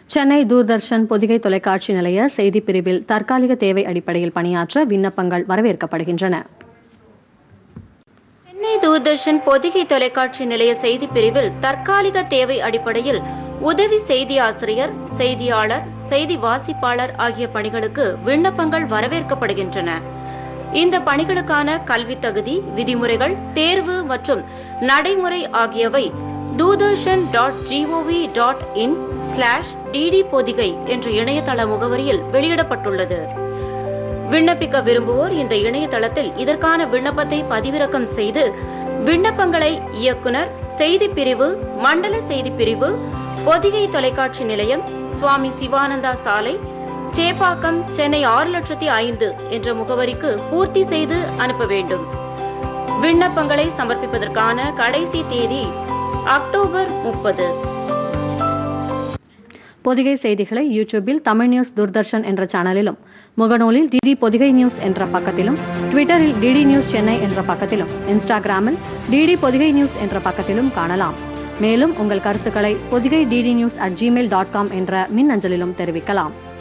சென்னை தூர்தர்ஷன் பொதிகை தொலைக்காட்சி நிலைய செய்திப் பிரிவில் தற்காலிக தேவை அடிப்படையில் பணியாற்ற விண்ணப்பங்கள் வரவேற்கப்படுகின்றன சென்னை தூர்தர்ஷன் பொதிகை தொலைக்காட்சி நிலைய செய்தி பிரிவில் தற்காலிக தேவை அடிப்படையில் உதவி செய்தி ஆசிரியர் செய்தியாளர் செய்தி வாசிப்பாளர் ஆகிய பணிகளுக்கு விண்ணப்பங்கள் வரவேற்கப்படுகின்றன இந்த பணிகளுக்கான கல்வி தகுதி விதிமுறைகள் தேர்வு மற்றும் நடைமுறை ஆகியவை Doordarshan dot G O V dot in slash DD Podhigai என்ற இணையதள முகவரியில் வெளியிடப்பட்டுள்ளது விண்ணப்பிக்க விரும்புவோர் இந்த இணையதளத்தில் இதற்கான விண்ணப்பத்தை பதிவிறக்கம் செய்து விண்ணப்பங்களை இயக்குனர் செய்தி பிரிவு மண்டல செய்தி பிரிவு பொதிகை தொலைக்காட்சி நிலையம் சுவாமி சிவானந்தா சாலை சேப்பாக்கம் சென்னை ஆறு லட்சத்தி ஐந்து என்ற முகவரிக்கு பூர்த்தி செய்து அனுப்ப வேண்டும் விண்ணப்பங்களை சமர்ப்பிப்பதற்கான கடைசி தேதி அக்டோபர் முப்பது பொதிகை செய்திகளை யூடியூபில் தமிழ் நியூஸ் தூர்தர்ஷன் என்ற சேனலிலும் முகநூலில் டிடி பொதிகை நியூஸ் என்ற பக்கத்திலும் ட்விட்டரில் டிடி நியூஸ் சென்னை என்ற பக்கத்திலும் இன்ஸ்டாகிராமில் டிடி பொதிகை நியூஸ் என்ற பக்கத்திலும் காணலாம் மேலும் உங்கள் கருத்துக்களை Podhigai DD news at Gmail dot com என்ற மின் அஞ்சலிலும் தெரிவிக்கலாம்